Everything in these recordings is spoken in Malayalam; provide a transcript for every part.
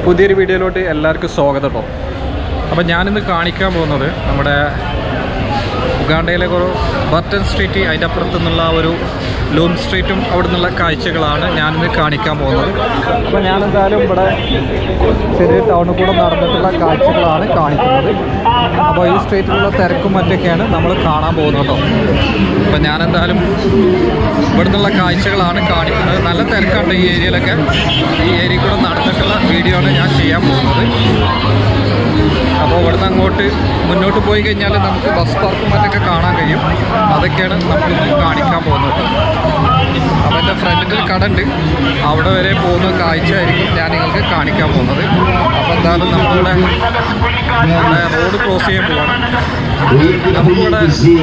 പുതിയൊരു വീഡിയോയിലോട്ട് എല്ലാവർക്കും സ്വാഗതം കേട്ടോ അപ്പോൾ ഞാനിന്ന് കാണിക്കാൻ പോകുന്നത് നമ്മുടെ ഉഗാണ്ടയിലെ ഒരു ബർട്ടൺ സ്ട്രീറ്റ് അതിൻ്റെ അപ്പുറത്തു നിന്നുള്ള ഒരു ലൂം സ്ട്രീറ്റും അവിടെ നിന്നുള്ള കാഴ്ചകളാണ് ഞാനിന്ന് കാണിക്കാൻ പോകുന്നത് അപ്പോൾ ഞാനെന്തായാലും ഇവിടെ ചെറിയ ടൗണിൽ കൂടെ നടന്നിട്ടുള്ള കാഴ്ചകളാണ് കാണിക്കുന്നത് അപ്പോൾ ഈ സ്ട്രീറ്റിലുള്ള തിരക്കും മറ്റൊക്കെയാണ് നമ്മൾ കാണാൻ പോകുന്നത് കേട്ടോ അപ്പോൾ ഞാനെന്തായാലും ഇവിടെ നിന്നുള്ള കാഴ്ചകളാണ് കാണിക്കുന്നത് നല്ല തിരക്കുണ്ട് ഈ ഏരിയയിലൊക്കെ ഈ ഏരിയയിൽ കൂടെ നടന്നിട്ടുള്ള വീഡിയോ ആണ് ഞാൻ ചെയ്യാൻ പോകുന്നത് അപ്പോൾ ഇവിടുന്ന് അങ്ങോട്ട് മുന്നോട്ട് പോയി കഴിഞ്ഞാൽ നമുക്ക് ബസ് പാർക്കും മറ്റൊക്കെ കാണാൻ കഴിയും അതൊക്കെയാണ് നമ്മളിന്ന് കാണിക്കാൻ പോകുന്നത് അപ്പോൾ എൻ്റെ ഫ്രണ്ടിൻ്റെ ഒരു കട ഉണ്ട് അവിടെ വരെ പോകുന്ന കാഴ്ച ആയിരിക്കും ഞാൻ നിങ്ങൾക്ക് കാണിക്കാൻ പോകുന്നത് അപ്പോൾ എന്തായാലും നമ്മളിവിടെ നമ്മുടെ റോഡ് ക്രോസ് ചെയ്യാൻ പോവാണ് നമുക്കിവിടെ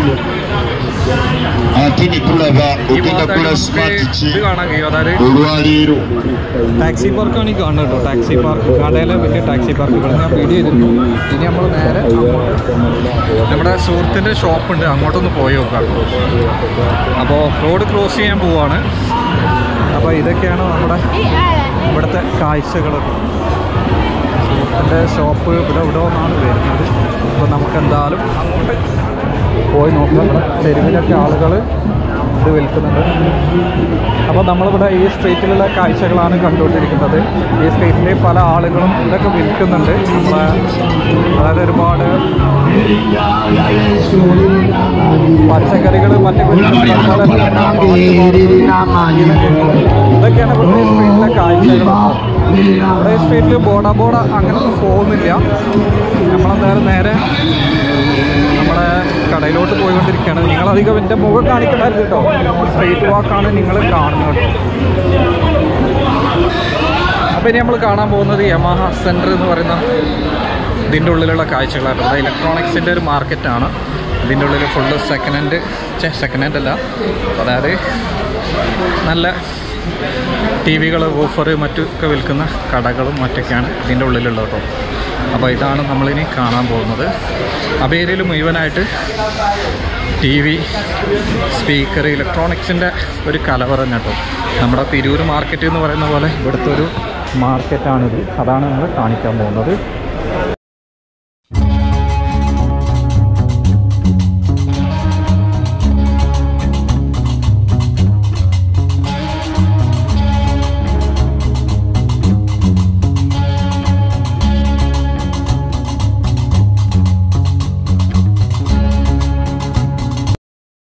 Antini Pulava, ഈ Uganda ഭാഗത്തായിട്ട് Pula നമുക്ക് Smart ഇത് City, കാണാൻ കഴിയും അതായത് Olwaleero. ടാക്സി പാർക്കാണ് ഈ കാണുന്നത് കേട്ടോ ടാക്സി പാർക്ക് കടയിലെ വലിയ ടാക്സി പാർക്ക് ഇവിടെ ഞാൻ വീഡിയോ ചെയ്തിരുന്നു ഇനി നമ്മൾ നേരെ അങ്ങോട്ട് നമ്മുടെ സുഹൃത്തിൻ്റെ ഷോപ്പുണ്ട് അങ്ങോട്ടൊന്ന് പോയി നോക്കാം അപ്പോൾ റോഡ് ക്രോസ് ചെയ്യാൻ പോവാണ് അപ്പോൾ ഇതൊക്കെയാണ് നമ്മുടെ ഇവിടുത്തെ കാഴ്ചകൾ സുഹൃത്തിൻ്റെ ഷോപ്പ് ഇവിടെ ഇവിടെ നിന്നാണ് വരുന്നത് അപ്പോൾ നമുക്ക് എന്തായാലും അങ്ങോട്ട് പോയി നോക്കാം ഇവിടെ തെരുവിലൊക്കെ ആളുകൾ ഇത് വിൽക്കുന്നുണ്ട് അപ്പോൾ നമ്മളിവിടെ ഈ സ്ട്രീറ്റിലുള്ള കാഴ്ചകളാണ് കണ്ടുകൊണ്ടിരിക്കുന്നത് ഈ സ്ട്രീറ്റിൽ പല ആളുകളും ഇതൊക്കെ വിൽക്കുന്നുണ്ട് നമ്മളെ അതായത് ഒരുപാട് പച്ചക്കറികൾ മറ്റു ഇതൊക്കെയാണ് ഇവിടെ സ്ട്രീറ്റിലെ കാഴ്ചകൾ ഇവിടെ സ്ട്രീറ്റിൽ ബോഡ ബോഡ അങ്ങനൊന്നും പോകുന്നില്ല നമ്മളെന്തായാലും നേരെ നമ്മുടെ കടയിലോട്ട് പോയിക്കൊണ്ടിരിക്കുകയാണ് നിങ്ങളധികം എൻ്റെ മുഖം കാണിക്കണ്ടായിരുന്നു കേട്ടോ സ്ട്രീറ്റ് വാക്കാണ് നിങ്ങൾ കാണുന്നത് അപ്പോൾ ഇനി നമ്മൾ കാണാൻ പോകുന്നത് യമഹ സെൻറ്റർ എന്ന് പറയുന്ന ഇതിൻ്റെ ഉള്ളിലുള്ള കാഴ്ചകളാണ് ഇവിടെ ഇലക്ട്രോണിക്സിൻ്റെ ഒരു മാർക്കറ്റാണ് ഇതിൻ്റെ ഉള്ളിൽ full second hand second hand അല്ല അതായത് നല്ല ടി വികൾ ഓഫർ മറ്റൊക്കെ വിൽക്കുന്ന കടകളും മറ്റൊക്കെയാണ് ഇതിൻ്റെ ഉള്ളിലുള്ളത് കേട്ടോ അപ്പോൾ ഇതാണ് നമ്മളിനി കാണാൻ പോകുന്നത് അപ്പോൾ ഏരിയയിൽ മുഴുവനായിട്ട് ടി വി സ്പീക്കർ ഇലക്ട്രോണിക്സിൻ്റെ ഒരു കലവറ തന്നെ കേട്ടോ നമ്മുടെ തിരൂർ മാർക്കറ്റ് എന്ന് പറയുന്ന പോലെ ഇവിടുത്തെ ഒരു മാർക്കറ്റാണിത് അതാണ് നമ്മൾ കാണിക്കാൻ പോകുന്നത്